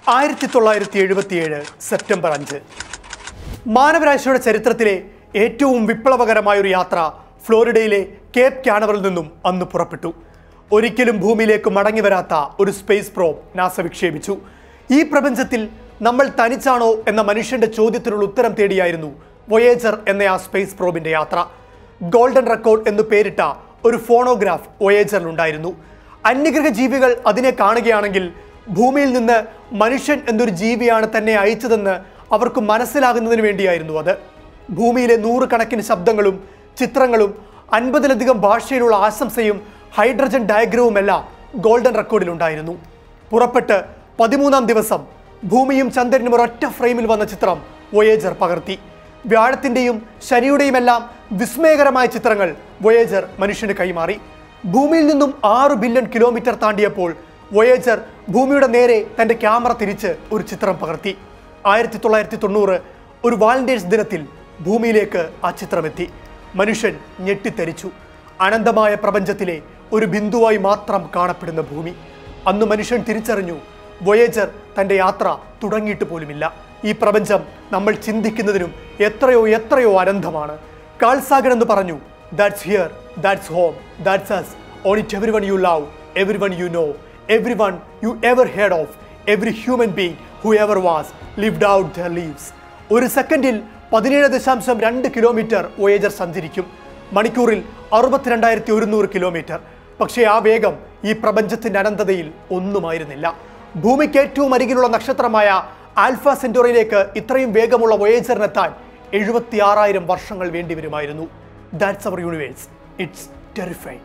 ആയിരത്തി തൊള്ളായിരത്തി എഴുപത്തിയേഴ് സെപ്റ്റംബർ അഞ്ച് മാനവരാശിയുടെ ചരിത്രത്തിലെ ഏറ്റവും വിപ്ലവകരമായ ഒരു യാത്ര ഫ്ലോറിഡയിലെ കേപ്പ് കാനവറിൽ നിന്നും അന്ന് പുറപ്പെട്ടു ഒരിക്കലും ഭൂമിയിലേക്ക് മടങ്ങി വരാത്ത ഒരു സ്പേസ് പ്രോബ് നാസ വിക്ഷേപിച്ചു ഈ പ്രപഞ്ചത്തിൽ നമ്മൾ തനിച്ചാണോ എന്ന മനുഷ്യന്റെ ചോദ്യത്തിനുള്ള ഉത്തരം തേടിയായിരുന്നു വൊയേജർ എന്ന ആ സ്പേസ് പ്രോബിന്റെ യാത്ര ഗോൾഡൻ റെക്കോർഡ് എന്ന് പേരിട്ട ഒരു ഫോണോഗ്രാഫ് വൊയേജറിലുണ്ടായിരുന്നു അന്യഗ്രഹ ജീവികൾ അതിനെ കാണുകയാണെങ്കിൽ ഭൂമിയിൽ നിന്ന് മനുഷ്യൻ എന്നൊരു ജീവിയാണ് തന്നെ അയച്ചതെന്ന് അവർക്ക് മനസ്സിലാകുന്നതിന് വേണ്ടിയായിരുന്നു അത് ഭൂമിയിലെ നൂറുകണക്കിന് ശബ്ദങ്ങളും ചിത്രങ്ങളും അൻപതിലധികം ഭാഷയിലുള്ള ആശംസയും ഹൈഡ്രജൻ ഡയഗ്രവുമെല്ലാം ഗോൾഡൻ റെക്കോർഡിലുണ്ടായിരുന്നു പുറപ്പെട്ട് പതിമൂന്നാം ദിവസം ഭൂമിയും ചന്ദ്രനും ഒരൊറ്റ ഫ്രെയിമിൽ വന്ന ചിത്രം വൊയേജർ പകർത്തി വ്യാഴത്തിന്റെയും ശനിയുടെയും എല്ലാം വിസ്മയകരമായ ചിത്രങ്ങൾ വൊയേജർ മനുഷ്യന് കൈമാറി ഭൂമിയിൽ നിന്നും ആറ് ബില്യൺ കിലോമീറ്റർ താണ്ടിയപ്പോൾ വൊയേജർ ഭൂമിയുടെ നേരെ തന്റെ ക്യാമറ തിരിച്ച് ഒരു ചിത്രം പകർത്തി ആയിരത്തി തൊള്ളായിരത്തി തൊണ്ണൂറ് ഒരു വാലന്റൈൻസ് ദിനത്തിൽ ഭൂമിയിലേക്ക് ആ ചിത്രമെത്തി മനുഷ്യൻ ഞെട്ടിത്തരിച്ചു അനന്തമായ പ്രപഞ്ചത്തിലെ ഒരു ബിന്ദുവായി മാത്രം കാണപ്പെടുന്ന ഭൂമി അന്ന് മനുഷ്യൻ തിരിച്ചറിഞ്ഞു വൊയേജർ തന്റെ യാത്ര തുടങ്ങിയിട്ട് പോലുമില്ല ഈ പ്രപഞ്ചം നമ്മൾ ചിന്തിക്കുന്നതിനും എത്രയോ എത്രയോ അനന്തമാണ് കാൾസാഗൻ എന്ന് പറഞ്ഞു that's here that's home that's us on it every one you love every one you know every one you ever head of every human being who ever was lived out the leaves ഒരു സെക്കൻഡിൽ പതിനേഴ് ദശാംശം രണ്ട് kilometre Voyager സഞ്ചരിക്കും മണിക്കൂറിൽ അറുപത്തിരണ്ടായിരത്തി ഒരുന്നൂറ് kilometre പക്ഷേ ആ വേഗം ഈ പ്രപഞ്ചത്തിന്റെ അനന്തതയിൽ ഒന്നുമായിരുന്നില്ല ഭൂമിക്ക് ഏറ്റവും അരികിലുള്ള നക്ഷത്രമായ ആൽഫ സെന്റോറിയിലേക്ക് ഇത്രയും വേഗമുള്ള വോയേജറിനെത്താൻ എഴുപത്തി ആറായിരം വർഷങ്ങൾ വേണ്ടിവരുമായിരുന്നു that's our universe it's terrify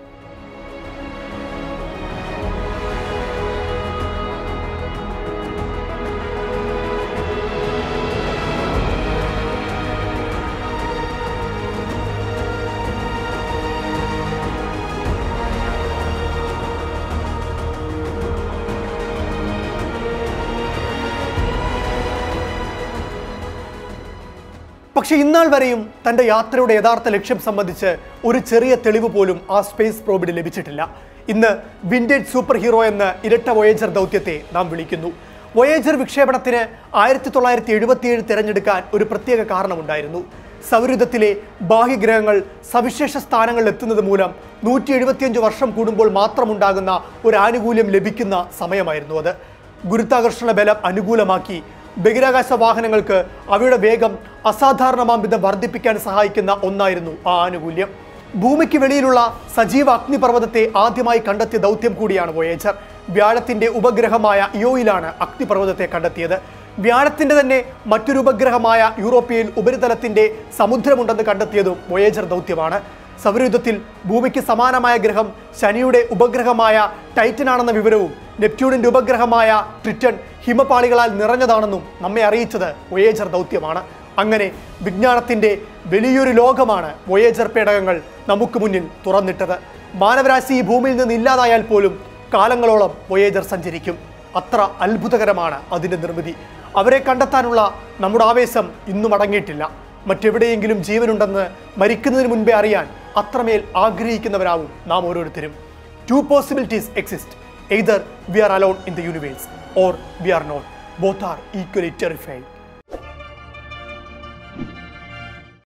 പക്ഷെ ഇന്നാൾ വരെയും തന്റെ യാത്രയുടെ യഥാർത്ഥ ലക്ഷ്യം സംബന്ധിച്ച് ഒരു ചെറിയ തെളിവ് പോലും ആ സ്പേസ് പ്രോബിന് ലഭിച്ചിട്ടില്ല ഇന്ന് വിൻറ്റേജ് സൂപ്പർ ഹീറോ എന്ന ഇരട്ട വോയേജർ ദൗത്യത്തെ നാം വിളിക്കുന്നു വോയേജർ വിക്ഷേപണത്തിന് ആയിരത്തി തൊള്ളായിരത്തി എഴുപത്തിയേഴ് തിരഞ്ഞെടുക്കാൻ ഒരു പ്രത്യേക കാരണമുണ്ടായിരുന്നു സൗരയുധത്തിലെ ബാഹ്യഗ്രഹങ്ങൾ സവിശേഷ സ്ഥാനങ്ങളിൽ എത്തുന്നത് മൂലം നൂറ്റി എഴുപത്തിയഞ്ച് വർഷം കൂടുമ്പോൾ മാത്രമുണ്ടാകുന്ന ഒരു ആനുകൂല്യം ലഭിക്കുന്ന സമയമായിരുന്നു അത് ഗുരുത്വാകർഷണ ബലം അനുകൂലമാക്കി ബഹിരാകാശ വാഹനങ്ങൾക്ക് അവയുടെ വേഗം അസാധാരണമാം വിധം വർദ്ധിപ്പിക്കാൻ സഹായിക്കുന്ന ഒന്നായിരുന്നു ആ ആനുകൂല്യം ഭൂമിക്ക് വെളിയിലുള്ള സജീവ അഗ്നിപർവ്വതത്തെ ആദ്യമായി കണ്ടെത്തിയ ദൗത്യം കൂടിയാണ് വോയേജർ വ്യാഴത്തിന്റെ ഉപഗ്രഹമായ ഇയോയിലാണ് അഗ്നിപർവ്വതത്തെ കണ്ടെത്തിയത് വ്യാഴത്തിന്റെ തന്നെ മറ്റൊരു ഉപഗ്രഹമായ യൂറോപ്യയിൽ ഉപരിതലത്തിന്റെ സമുദ്രമുണ്ടെന്ന് കണ്ടെത്തിയതും വോയേജർ ദൗത്യമാണ് സൗരയുധത്തിൽ ഭൂമിക്ക് സമാനമായ ഗ്രഹം ശനിയുടെ ഉപഗ്രഹമായ ടൈറ്റൻ ആണെന്ന വിവരവും നെപ്റ്റ്യൂണിന്റെ ഉപഗ്രഹമായ ട്രിറ്റൺ ഹിമപാളികളാൽ നിറഞ്ഞതാണെന്നും നമ്മെ അറിയിച്ചത് വൊയേജർ ദൗത്യമാണ് അങ്ങനെ വിജ്ഞാനത്തിന്റെ വലിയൊരു ലോകമാണ് വൊയേജർ പേടകങ്ങൾ നമുക്ക് മുന്നിൽ തുറന്നിട്ടത് മാനവരാശി ഈ ഭൂമിയിൽ നിന്ന് ഇല്ലാതായാൽ പോലും കാലങ്ങളോളം വൊയേജർ സഞ്ചരിക്കും അത്ര അത്ഭുതകരമാണ് അതിന്റെ നിർമ്മിതി അവരെ കണ്ടെത്താനുള്ള നമ്മുടെ ആവേശം ഇന്നും അടങ്ങിയിട്ടില്ല മറ്റെവിടെയെങ്കിലും ജീവനുണ്ടെന്ന് മരിക്കുന്നതിന് മുൻപേ അറിയാൻ അത്രമേൽ ആഗ്രഹിക്കുന്നവരാവും നാം ഓരോരുത്തരും to possibilities exist either V R alone in the universe or we are not both are equally terrified